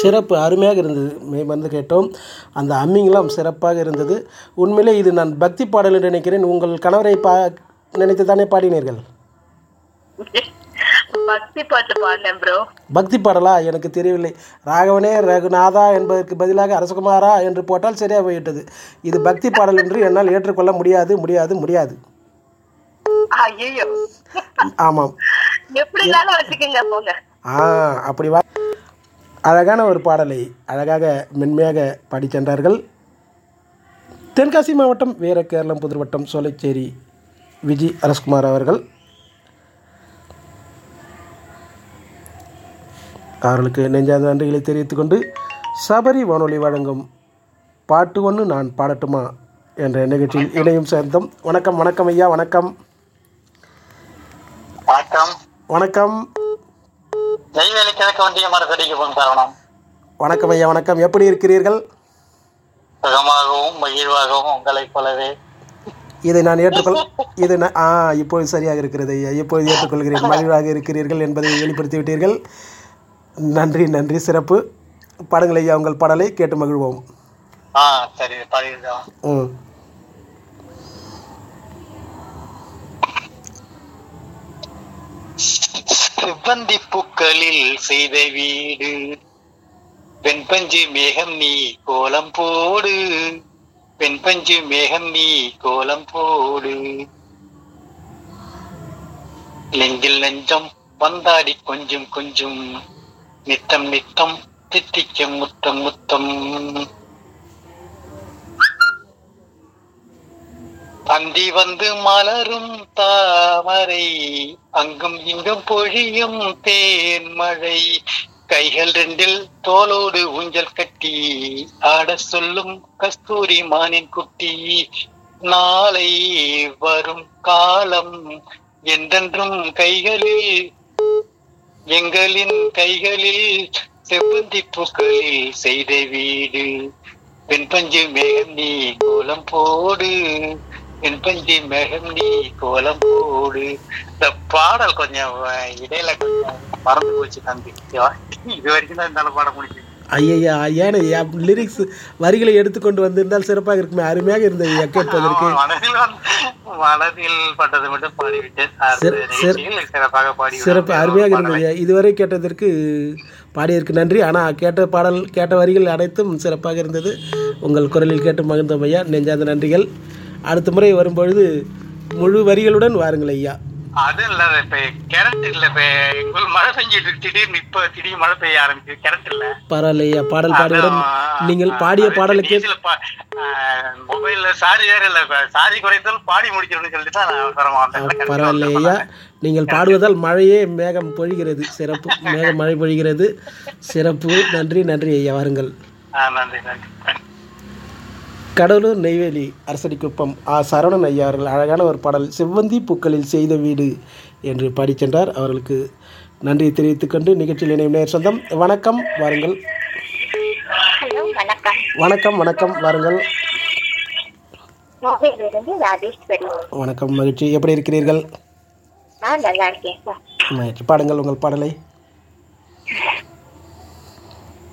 சிறப்பு அருமையாக இருந்தது மே வந்து கேட்டோம் அந்த அம்மிங்கெல்லாம் சிறப்பாக இருந்தது உண்மையிலே இது நான் பக்தி பாடல் என்று நினைக்கிறேன் உங்கள் கணவரை பா நினைத்து தானே பாடினீர்கள் பக்தி பாட்டு பாடினேன் ப்ரோ பக்தி பாடலா எனக்கு தெரியவில்லை ராகவனே ரகுநாதா என்பதற்கு பதிலாக அரசகுமாரா என்று போட்டால் சரியாக போய்விட்டது இது பக்தி பாடல் என்று என்னால் ஏற்றுக்கொள்ள முடியாது முடியாது முடியாது ஐயோ ஆமாம் எப்படி இருந்தாலும் வச்சுக்கோங்க போங்க ஆ அப்படி வா அழகான ஒரு பாடலை அழகாக மென்மையாக பாடி சென்றார்கள் தென்காசி மாவட்டம் வீர கேரளம் புதுவட்டம் சோலைச்சேரி விஜி அரஸ்குமார் அவர்கள் அவர்களுக்கு நெஞ்சார்ந்த நன்றிகளை தெரிவித்துக் கொண்டு சபரி வானொலி வழங்கும் பாட்டு ஒன்று நான் பாடட்டுமா என்ற நிகழ்ச்சியில் இணையும் சேர்ந்தோம் வணக்கம் வணக்கம் ஐயா வணக்கம் வணக்கம் வணக்கம் நெய்வேலி கிழக்கு வண்டிய மரத்தடிக்கு போன தருணம் வணக்கம் ஐயா வணக்கம் எப்படி இருக்கிறீர்கள் சுகமாகவும் மகிழ்வாகவும் உங்களைப் போலவே இதை நான் ஏற்றுக்கொள் இது நான் ஆ இப்பொழுது சரியாக இருக்கிறது ஐயா இப்பொழுது ஏற்றுக்கொள்கிறேன் மகிழ்வாக இருக்கிறீர்கள் என்பதை வெளிப்படுத்தி விட்டீர்கள் நன்றி நன்றி சிறப்பு பாடுங்கள் ஐயா உங்கள் பாடலை கேட்டு மகிழ்வோம் ஆ சரி பாடிடுறோம் ம் செவ்வந்தி பூக்களில் செய்த வீடு வெண்பஞ்சு மேகம் நீ கோலம் போடு வெண்பஞ்சு மேகம் நீ கோலம் போடு நெஞ்சில் நெஞ்சம் வந்தாடி கொஞ்சம் கொஞ்சம் நித்தம் நித்தம் தித்திக்க முத்தம் முத்தம் அந்தி வந்து மலரும் தாமரை அங்கும் இங்கும் பொழியும் தேன் மழை கைகள் ரெண்டில் தோளோடு ஊஞ்சல் கட்டி ஆட சொல்லும் கஸ்தூரி மானின் குட்டி நாளை வரும் காலம் என்றென்றும் கைகளில் எங்களின் கைகளில் செவ்வந்தி பூக்களில் செய்த வீடு வெண்பஞ்சு மேகம் நீ கோலம் போடு வெண்பஞ்சு மேகம் நீ கோலம் போடு இந்த பாடல் கொஞ்சம் அஹ், இடையில கொஞ்சம் மறந்து போச்சு தம்பி இது வரைக்கும் தான் என்னால பாட முடியும் ஐயா ஏன் லிரிக்ஸ் வரிகளை எடுத்துக்கொண்டு வந்திருந்தால் சிறப்பாக இருக்குமே அருமையாக இருந்தது ஐயா கேட்பதற்கு மனதில் வந்து- மனதில் பட்டதை மட்டும் பாடிவிட்டேன் அடுத்த சிற- சிற- நிகழ்ச்சியில் சிறப்பாக பாடி சிறப்பு அருமையாக இருந்தது ஐயா இதுவரை கேட்டதற்கு பாடியதற்கு நன்றி ஆனால் கேட்ட பாடல் கேட்ட வரிகள் அனைத்தும் சிறப்பாக இருந்தது உங்கள் குரலில் கேட்டு மகிழ்ந்தோம் ஐயா நெஞ்சார்ந்த நன்றிகள் அடுத்த முறை வரும்பொழுது முழு வரிகளுடன் வாருங்கள் ஐயா அது இல்ல இப்ப கரண்ட் இல்ல இப்ப எங்களுக்கு மழை பெஞ்சிட்டு இருக்கு. திடீர்னு இப்ப திடீர்னு மழை பெய்ய ஆரம்பிச்சு கரண்ட் இல்ல பரவாயில்ல ஐயா பாடல் பாடியுடன் நீங்கள் பாடிய பாடலுக்கு மொபைல்ல சாரி வேற இல்ல இப்ப சாரி குறைத்தால் பாடி முடிக்கணும்னு சொல்லிட்டு தான் நான் அவசரமா வந்தேன். பரவாயில்ல ஐயா நீங்கள் பாடுவதால் மழையே மேகம் பொழிகிறது சிறப்பு மேகம் மழை பொழிகிறது சிறப்பு நன்றி நன்றி ஐயா வாருங்கள் ஆ, நன்றி நன்றி கடலூர் நெய்வேலி அரசடிக்குப்பம் ஆ சரவணன் ஐயா அவர்கள் அழகான ஒரு பாடல் செவ்வந்தி பூக்களில் செய்த வீடு என்று பாடிச் சென்றார் அவர்களுக்கு நன்றியை தெரிவித்துக் கொண்டு நிகழ்ச்சியில் இணையும் நேர் சொந்தம் வணக்கம் வாருங்கள் ஹலோ வணக்கம் வணக்கம் வணக்கம் வாருங்கள் மொபைலிருந்து ராஜேஸ்வரி வணக்கம் மகிழ்ச்சி எப்படி இருக்கிறீர்கள் நான் நல்லா இருக்கேன் சார் மகிழ்ச்சி பாடுங்கள் உங்கள் பாடலை